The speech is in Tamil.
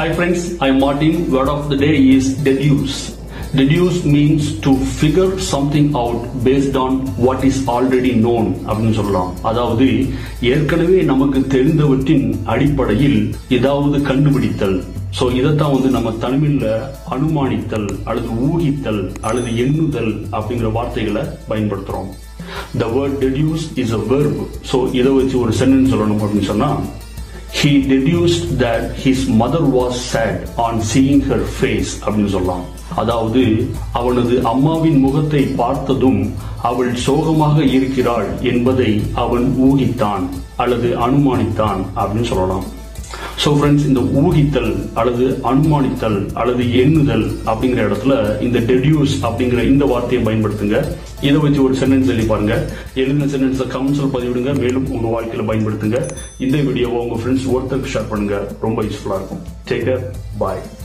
Hi friends, I'm Martin. Word of the day is deduce. Deduce means to figure something out based on what is already known அப்படின்னு சொல்லலாம் அதாவது ஏற்கனவே நமக்கு தெரிந்தவற்றின் அடிப்படையில் ஏதாவது கண்டுபிடித்தல் சோ இதைத்தான் வந்து நம்ம தமிழ்ல அனுமானித்தல் அல்லது ஊகித்தல் அல்லது எண்ணுதல் அப்படிங்கிற வார்த்தைகளை பயன்படுத்துறோம் the word deduce is a verb so இதை வச்சு ஒரு சென்டென்ஸ் சொல்லணும் அப்படின்னு சொன்னா he deduced that his mother was sad on seeing her face அப்படின்னு சொல்லலாம் அதாவது அவனது அம்மாவின் முகத்தை பார்த்ததும் அவள் சோகமாக இருக்கிறாள் என்பதை அவன் ஊகித்தான் அல்லது அனுமானித்தான் அப்படின்னு சொல்லலாம் சோ ஃப்ரெண்ட்ஸ் இந்த ஊகித்தல் அல்லது அனுமானித்தல் அல்லது எண்ணுதல் அப்படிங்கிற இடத்துல இந்த டெடியூஸ் அப்படிங்கிற இந்த வார்த்தையை பயன்படுத்துங்க இதை வச்சு ஒரு சென்டென்ஸ் எழுதி பாருங்க எழுதின சென்டென்ஸை கமெண்ட்ஸில் பதிவிடுங்க மேலும் உங்க வாழ்க்கையில பயன்படுத்துங்க இந்த வீடியோவை உங்க ஃப்ரெண்ட்ஸ் ஒருத்தருக்கு ஷேர் பண்ணுங்க ரொம்ப யூஸ்ஃபுல்லா இருக்கும் டேக் கேர் பாய்